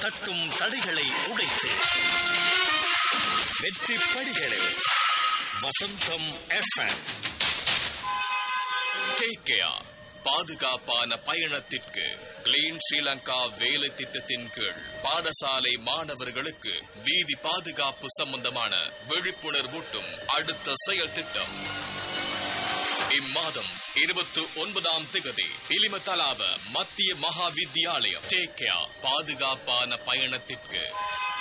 தட்டும் தடைகளை உடைத்து வெற்றி படிகளில் வசந்தம் எஃப்எம் டேக் கேர் பாதுகாப்பான பயணத்திற்கு கிளீன் ஸ்ரீலங்கா வேலை திட்டத்தின் கீழ் பாடசாலை மாணவர்களுக்கு வீதி பாதுகாப்பு சம்பந்தமான விழிப்புணர்வூட்டும் அடுத்த செயல் திட்டம் இம்மாதம் இருபத்தி ஒன்பதாம் திகதி பிலிமத்தலாவ மத்திய மகா வித்தியாலயம் டேக் கேர் பாதுகாப்பான பயணத்திற்கு